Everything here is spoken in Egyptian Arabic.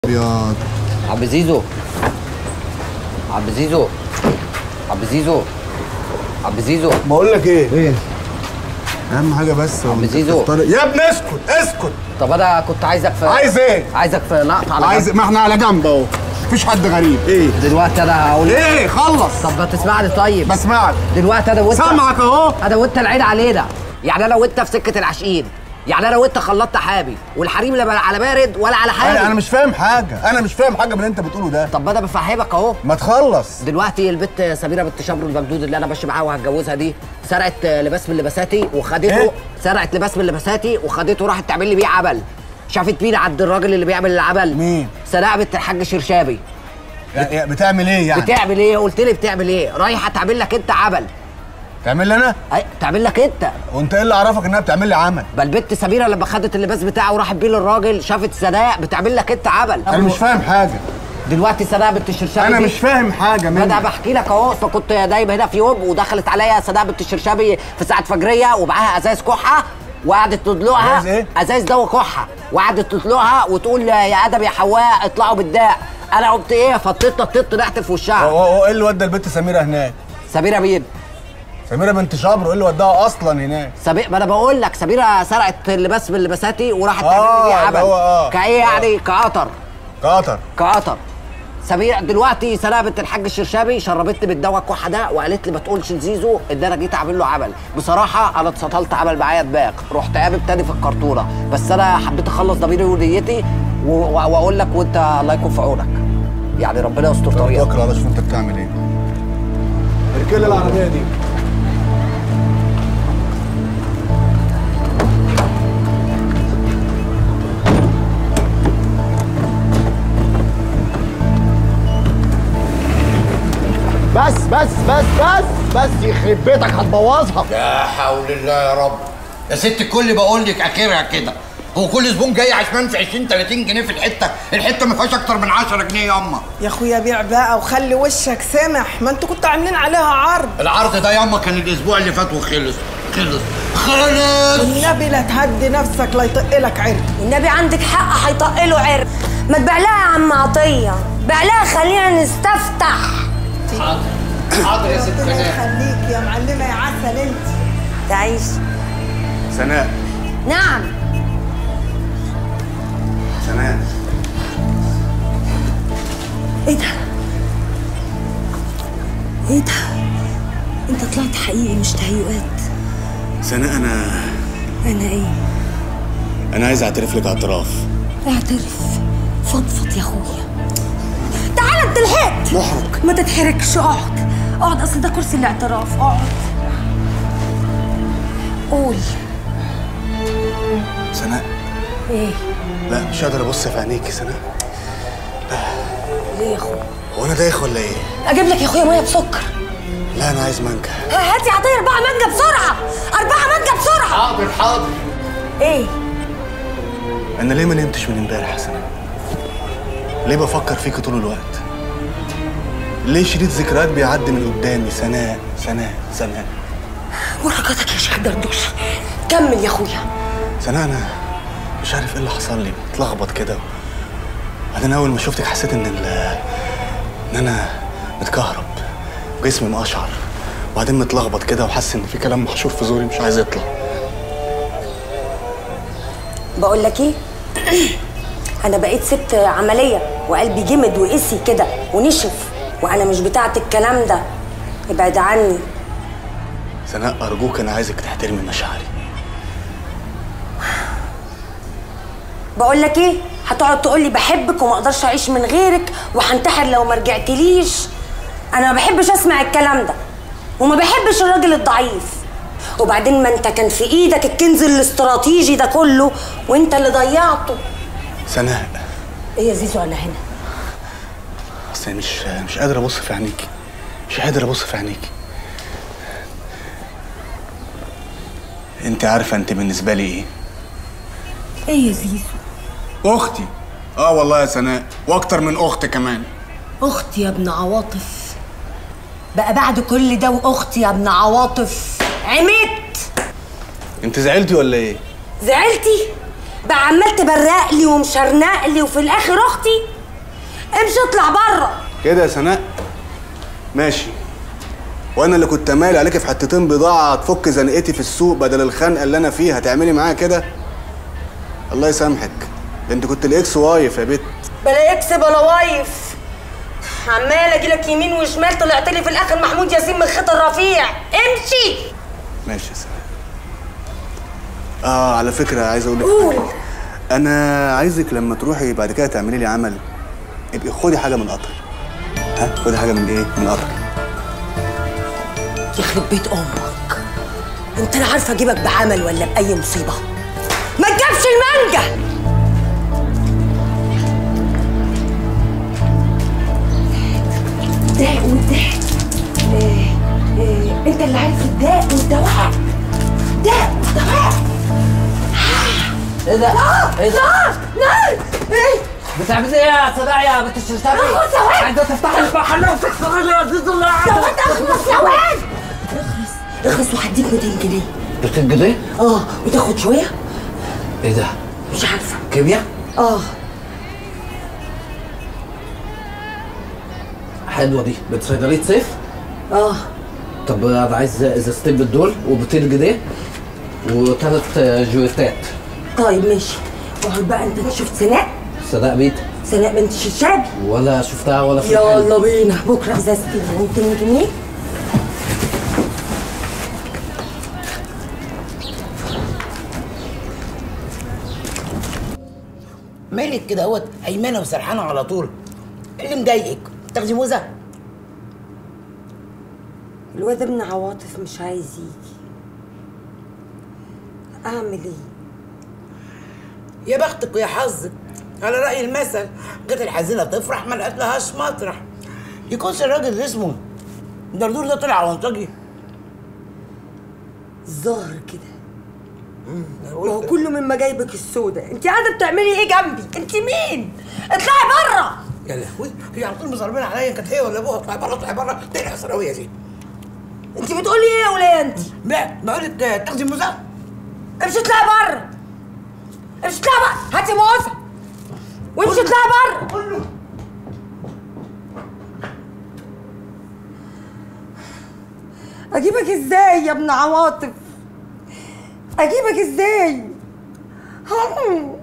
ابيض عم زيزو عم زيزو عم زيزو عم زيزو بقول لك ايه ايه اهم حاجه بس هو عم أنت زيزو. تختار- يا ابني اسكت اسكت طب انا كنت عايزك في عايز ايه عايزك في نقطة على عايز جنب. ما احنا على جنب اهو مفيش حد غريب ايه دلوقتي انا هقول ايه خلص طب ما تسمعني طيب بسمعك دلوقتي انا وانت سامعك اهو انا وانت العين علينا يعني انا وانت في سكة العاشقين يعني انا وانت خلطت حابي والحريم لا على بارد ولا على حامي انا انا مش فاهم حاجه انا مش فاهم حاجه من اللي انت بتقوله ده طب ما انا بفهمك اهو ما تخلص دلوقتي البت سميره بنت شبر المجدود اللي انا ماشي معاها وهتجوزها دي سرقت لباس من لباساتي وخدته إيه؟ سرقت لباس من لباساتي وخدته راحت تعمل لي بيه عبل شافت مين عند الراجل اللي بيعمل العبل مين؟ سرقه بنت الحاج شرشابي يا- يا بتعمل ايه يعني بتعمل ايه قلت لي بتعمل ايه رايحه تعمل لك انت عبل تعمل لي انا أي تعمل لك انت وانت ايه اللي عرفك انها بتعمل لي عمل بل بنت سميره لما خدت اللباس بتاعه وراحت بيه للراجل شافت سناء بتعمل لك انت عبل انا مش فاهم حاجه دلوقتي سناء بنت الشرشابي انا دي- مش فاهم حاجه ما انا منك بحكي لك اهو فكنت نايم هنا في يوم ودخلت عليا سناء بنت الشرشابي في ساعه فجريه ومعاها ازاز كحه وقعدت تدلقها أزاز إيه؟ ازاز دواء كحه وقعدت تدلقها وتقول يا ادم يا حواء اطلعوا بالداء انا قمت ايه فطيت نطيت طلعت في وشها هو هو ايه اللي ودى البت سميره هناك سميره مين؟ سميره بنت شبر ايه اللي وداها اصلا هناك سمير ما انا بقول لك سميره سرقت اللباس من لباساتي وراحت آه، تعمل لي بيه اللي عبل هو آه. كايه يعني كقطر قطر كقطر سمير دلوقتي سناء بنت الحاج الشرشابي شربتني بالدواء الكحه ده وقالت لي ما تقولش لزيزو ان انا جيت اعمل له عمل بصراحه انا اتسطلت عمل معايا دماغ رحت قابل تاني في الكرتونه بس انا حبيت اخلص ضميري ونيتي و- و- واقول لك وانت الله يكون في عونك يعني ربنا يستر طريقك توكل على شوف انت بتعمل ايه اركب لي العربيه دي بس بس بس بس بس يخرب بيتك هتبوظها لا حول الله يا رب يا ست الكل بقول لك اخرها كده هو كل زبون جاي عشان في 20 30 جنيه في الحته الحته ما فيهاش اكتر من 10 جنيه ياما يا اخويا بيع بقى وخلي وشك سمح ما انتوا كنتوا عاملين عليها عرض العرض ده ياما كان الاسبوع اللي فات وخلص خلص خلص والنبي لا تهدي نفسك لا يطق لك عرق النبي عندك حق هيطقله عرق ما تبيع لها يا عم عطيه بيع لها خلينا نستفتح حاضر يا ست ربنا سناء يخليك يا معلمه يا عسل انت تعيش سناء نعم سناء ايه ده ايه ده انت طلعت حقيقي مش تهيؤات سناء انا انا ايه انا عايز اعترف لك اعتراف اعترف فضفض يا اخويا تعالى انت لحقت محرج ما تتحركش اقعد اقعد اصل ده كرسي الاعتراف اقعد قول سناء ايه لا مش قادر ابص في عينيكي سناء ليه يا اخويا هو انا دايخ ولا ايه اجيب لك يا اخويا ميه بسكر لا انا عايز مانجا هاتي عطيه اربعه مانجا بسرعه اربعه مانجا بسرعه حاضر حاضر ايه انا ليه ما نمتش من امبارح يا سناء ليه بفكر فيكي طول الوقت ليه شريط ذكريات بيعدي من قدامي سناء سناء سناء بركاتك يا شيخ دردوش كمل يا اخويا سناء انا مش عارف ايه اللي حصل لي متلخبط كده بعدين اول ما شفتك حسيت ان ال ان انا متكهرب جسمي مقشعر وبعدين متلخبط كده وحاسس ان في كلام محشور في زوري مش عايز يطلع بقول لك ايه انا بقيت ست عمليه وقلبي جمد وقسي كده ونشف وانا مش بتاعت الكلام ده ابعد عني سناء ارجوك انا عايزك تحترمي مشاعري بقول لك ايه هتقعد تقول لي بحبك وما اقدرش اعيش من غيرك وهنتحر لو ما رجعتليش انا ما بحبش اسمع الكلام ده وما بحبش الراجل الضعيف وبعدين ما انت كان في ايدك الكنز الاستراتيجي ده كله وانت اللي ضيعته سناء ايه يا زيزو انا هنا اصل مش مش قادر ابص في عينيكي مش قادر ابص في عينيكي انت عارفه انت بالنسبه لي ايه ايه يا زيزو اختي اه والله يا سناء واكتر من اخت كمان اختي يا ابن عواطف بقى بعد كل ده واختي يا ابن عواطف عمت انت زعلتي ولا ايه زعلتي بقى عمال تبرق لي ومشرنق لي وفي الاخر اختي امشي اطلع بره كده يا سناء ماشي وانا اللي كنت مالي عليكي في حتتين بضاعه تفك زنقتي في السوق بدل الخنقه اللي انا فيها هتعملي معايا كده الله يسامحك ده انت كنت الاكس وايف يا بت بلا اكس بلا وايف عمال اجيلك يمين وشمال طلعت لي في الاخر محمود ياسين من خط الرفيع امشي ماشي يا سناء اه على فكره عايز اقول لك قول انا عايزك لما تروحي بعد كده تعملي لي عمل ابقي خدي حاجه من قطر ها خدي حاجه من ايه من قطر يخرب بيت امك انت لا عارفه اجيبك بعمل ولا باي مصيبه ما تجيبش المانجا داء والداء إيه إيه انت اللي عارف الداء والدواء داء والدواء ايه ده؟ ايه ده؟ نار نار ايه بتعملي ايه يا صداع يا بنت الشرشابي؟ أخو ثواني. عايزه تفتحي المحل وتكسري لي عزيز الله ثواني اخلص ثواني اخلص اخلص وهديك 200 جنيه 200 جنيه؟ اه وتاخد شويه ايه ده؟ مش عارفه كيمياء؟ اه حلوه دي بنت صيدليه سيف؟ اه طب انا عايز ازازتين من دول و200 جنيه وثلاث جويتات طيب ماشي اقعد بقى انت شفت سناء صدق بيت سناء بنت الشرشابي ولا شفتها ولا في يلا الحلم. بينا بكره ازازتين 200 جنيه مالك كده اهوت هيمنه وسرحانه على طول إيه اللي مضايقك تاخدي موزه الواد ابن عواطف مش عايز يجي اعمل ايه يا بختك ويا حظك على راي المثل جت الحزينه تفرح ما لقت لهاش مطرح يكونش الراجل اللي اسمه دردور ده طلع عنطجي الظاهر كده ما هو كله من مجايبك السوداء انت قاعده بتعملي ايه جنبي انت مين اطلعي بره يا لهوي هي على طول مصربين عليا كانت هي ولا ابوها اطلعي بره اطلعي بره تقلع ثانويه دي انت بتقولي ايه يا وليه انت لا بقول لك تاخدي موزه امشي اطلعي بره امشي اطلعي بره هاتي موزه وامشي اطلعي بره اجيبك ازاي يا ابن عواطف اجيبك ازاي هم.